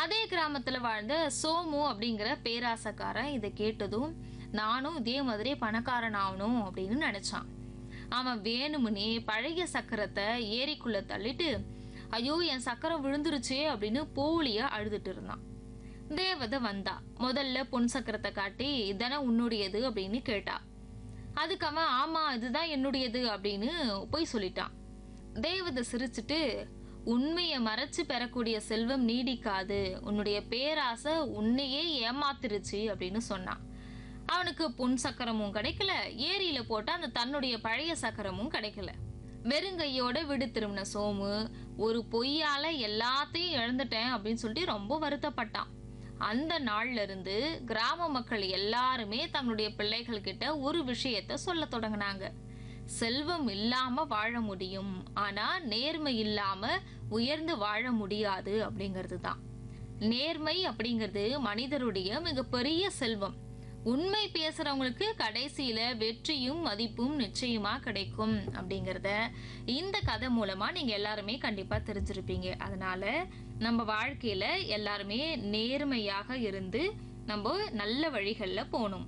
அதே கிராமத்துல வாழ்ந்த சோமு அப்படிங்கிற பேராசக்காரன் இதை கேட்டதும் நானும் இதே மாதிரி பணக்காரன் ஆகணும் அப்படின்னு நினைச்சான் அவன் வேணுமுனே பழைய சக்கரத்தை ஏரிக்குள்ள தள்ளிட்டு ஐயோ என் சக்கரம் விழுந்துருச்சே அப்படின்னு போலியா அழுதுட்டு இருந்தான் தேவதை வந்தா முதல்ல பொன் சக்கரத்தை காட்டி இதானே உன்னுடையது அப்படின்னு கேட்டா அதுக்கு அவன் ஆமா இதுதான் என்னுடையது அப்படின்னு போய் சொல்லிட்டான் தேவதை சிரிச்சுட்டு உண்மையை மறைச்சு பெறக்கூடிய செல்வம் நீடிக்காது உன்னுடைய பேராசை உன்னையே ஏமாத்திருச்சு அப்படின்னு சொன்னான் அவனுக்கு பொன் சக்கரமும் கிடைக்கல ஏரியில போட்ட அந்த தன்னுடைய பழைய சக்கரமும் கிடைக்கல வெறுங்கையோட விடு திரும்பின சோமு ஒரு பொய்யால எல்லாத்தையும் இழந்துட்டேன் அப்படின்னு சொல்லிட்டு ரொம்ப வருத்தப்பட்டான் அந்த நாள்ல இருந்து கிராம மக்கள் எல்லாருமே தங்களுடைய பிள்ளைகள் கிட்ட ஒரு விஷயத்த சொல்ல தொடங்கினாங்க செல்வம் இல்லாம வாழ முடியும் ஆனா நேர்மை இல்லாம உயர்ந்து வாழ முடியாது அப்படிங்கிறது தான் நேர்மை அப்படிங்கிறது மனிதருடைய மிகப்பெரிய செல்வம் உண்மை பேசுறவங்களுக்கு கடைசியில வெற்றியும் மதிப்பும் நிச்சயமா கிடைக்கும் அப்படிங்கிறத இந்த கதை மூலமா நீங்க எல்லாருமே கண்டிப்பா தெரிஞ்சிருப்பீங்க அதனால நம்ம வாழ்க்கையில எல்லாருமே நேர்மையாக இருந்து நம்ம நல்ல வழிகள்ல போகணும்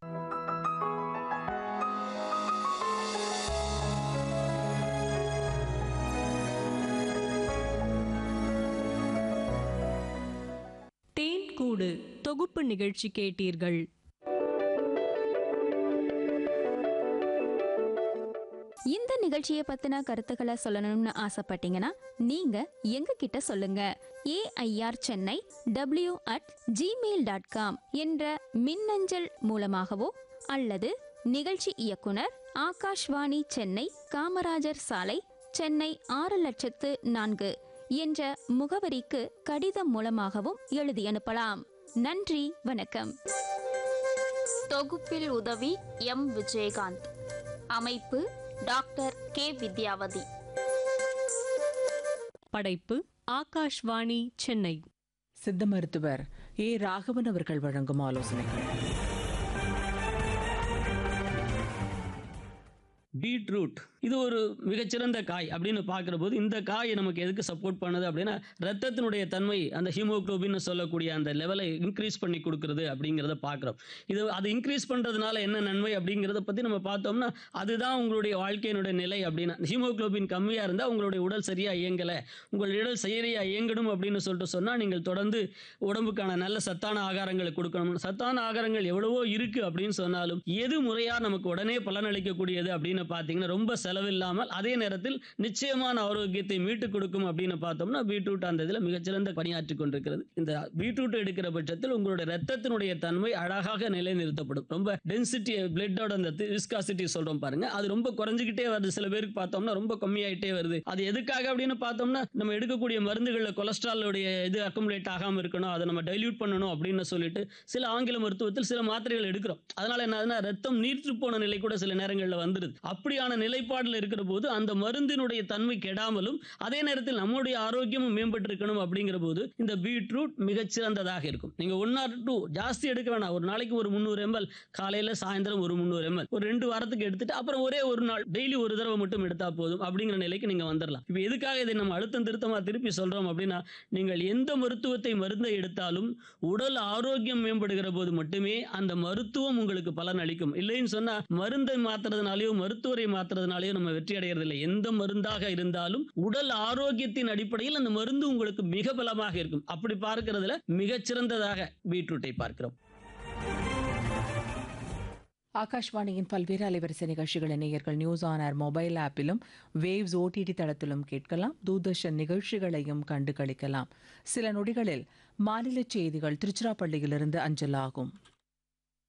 தேன் கூடு தொகுப்பு நிகழ்ச்சி கேட்டீர்கள் இந்த நிகழ்ச்சியை பத்தின கருத்துக்களை சொல்லணும்னு ஆசைப்பட்டீங்கன்னா நீங்க எங்க கிட்ட சொல்லுங்க AIR Chennai W at Gmail dot com என்ற மின்னஞ்சல் மூலமாகவோ அல்லது நிகழ்ச்சி இயக்குனர் ஆகாஷ்வாணி சென்னை காமராஜர் சாலை சென்னை ஆறு லட்சத்து நான்கு என்ற முகவரிக்கு கடிதம் மூலமாகவும் எழுதி அனுப்பலாம் நன்றி வணக்கம் தொகுப்பில் உதவி எம் விஜயகாந்த் அமைப்பு டாக்டர் கே வித்யாவதி படைப்பு ஆகாஷ்வாணி சென்னை சித்த மருத்துவர் ஏ ராகவன் அவர்கள் வழங்கும் ஆலோசனைகள் பீட்ரூட் இது ஒரு மிகச்சிறந்த காய் அப்படின்னு பார்க்குற போது இந்த காய் நமக்கு எதுக்கு சப்போர்ட் பண்ணுது அப்படின்னா ரத்தத்தினுடைய தன்மை அந்த ஹீமோக்ளோபின்னு சொல்லக்கூடிய அந்த லெவலை இன்க்ரீஸ் பண்ணி கொடுக்குறது அப்படிங்கிறத பார்க்குறோம் இது அது இன்க்ரீஸ் பண்ணுறதுனால என்ன நன்மை அப்படிங்கிறத பற்றி நம்ம பார்த்தோம்னா அதுதான் உங்களுடைய வாழ்க்கையினுடைய நிலை அப்படின்னா ஹீமோக்ளோபின் கம்மியாக இருந்தால் உங்களுடைய உடல் சரியாக இயங்கலை உங்கள் உடல் சரியாக இயங்கணும் அப்படின்னு சொல்லிட்டு சொன்னால் நீங்கள் தொடர்ந்து உடம்புக்கான நல்ல சத்தான ஆகாரங்களை கொடுக்கணும் சத்தான ஆகாரங்கள் எவ்வளவோ இருக்குது அப்படின்னு சொன்னாலும் எது முறையாக நமக்கு உடனே பலனளிக்கக்கூடியது அப்படின்னு பார்த்தீங்கன்னா ரொம்ப செலவில்லாமல் அதே நேரத்தில் நிச்சயமான ஆரோக்கியத்தை மீட்டுக் கொடுக்கும் அப்படின்னு பார்த்தோம்னா பீட்ரூட் அந்த இதில் மிகச்சிறந்த பணியாற்றி கொண்டிருக்கிறது இந்த பீட்ரூட் எடுக்கிற பட்சத்தில் உங்களுடைய ரத்தத்தினுடைய தன்மை அழகாக நிலைநிறுத்தப்படும் ரொம்ப டென்சிட்டி பிளட்டோட அந்த விஸ்காசிட்டி சொல்றோம் பாருங்க அது ரொம்ப குறைஞ்சிக்கிட்டே வருது சில பேருக்கு பார்த்தோம்னா ரொம்ப கம்மியாயிட்டே வருது அது எதுக்காக அப்படின்னு பார்த்தோம்னா நம்ம எடுக்கக்கூடிய மருந்துகளில் கொலஸ்ட்ராலுடைய இது அக்குமுலேட் ஆகாமல் இருக்கணும் அதை நம்ம டைல்யூட் பண்ணணும் அப்படின்னு சொல்லிட்டு சில ஆங்கில மருத்துவத்தில் சில மாத்திரைகள் எடுக்கிறோம் அதனால என்ன ஆகுதுன்னா ரத்தம் நீர்த்து போன நிலை கூட சில நேரங்களில் வந்துருது அப்படியான நிலைப்பாடில் இருக்கிற போது அந்த மருந்தினுடைய தன்மை கெடாமலும் அதே நேரத்தில் நம்முடைய ஆரோக்கியமும் மேம்பட்டு இருக்கணும் அப்படிங்கிற போது இந்த பீட்ரூட் மிகச்சிறந்ததாக இருக்கும் நீங்க ஒன் ஆர் டூ ஜாஸ்தி எடுக்க வேணாம் ஒரு நாளைக்கு ஒரு முந்நூறு எம்எல் காலையில சாயந்தரம் ஒரு முந்நூறு எம்எல் ஒரு ரெண்டு வாரத்துக்கு எடுத்துட்டு அப்புறம் ஒரே ஒரு நாள் டெய்லி ஒரு தடவை மட்டும் எடுத்தா போதும் அப்படிங்கிற நிலைக்கு நீங்க வந்துடலாம் இப்போ எதுக்காக இதை நம்ம அழுத்தம் திருத்தமா திருப்பி சொல்றோம் அப்படின்னா நீங்கள் எந்த மருத்துவத்தை மருந்தை எடுத்தாலும் உடல் ஆரோக்கியம் மேம்படுகிற போது மட்டுமே அந்த மருத்துவம் உங்களுக்கு பலன் அளிக்கும் இல்லைன்னு சொன்னா மருந்தை மாத்துறதுனாலயோ மருத்துவரை மாத்துறதுனாலயோ நம்ம வெற்றி அடைகிறது எந்த மருந்தாக இருந்தாலும் உடல் ஆரோக்கியத்தின் அடிப்படையில் அந்த மருந்து உங்களுக்கு மிக பலமாக இருக்கும் அப்படி பார்க்கிறதுல மிகச்சிறந்ததாக பீட்ரூட்டை பார்க்கிறோம் ஆகாஷ்வாணியின் பல்வேறு அலைவரிசை நிகழ்ச்சிகளை நேயர்கள் நியூஸ் ஆன் ஏர் மொபைல் ஆப்பிலும் வேவ்ஸ் ஓடிடி தளத்திலும் கேட்கலாம் தூர்தர்ஷன் நிகழ்ச்சிகளையும் கண்டு களிக்கலாம் சில நொடிகளில் மாநில செய்திகள் திருச்சிராப்பள்ளியிலிருந்து அஞ்சலாகும்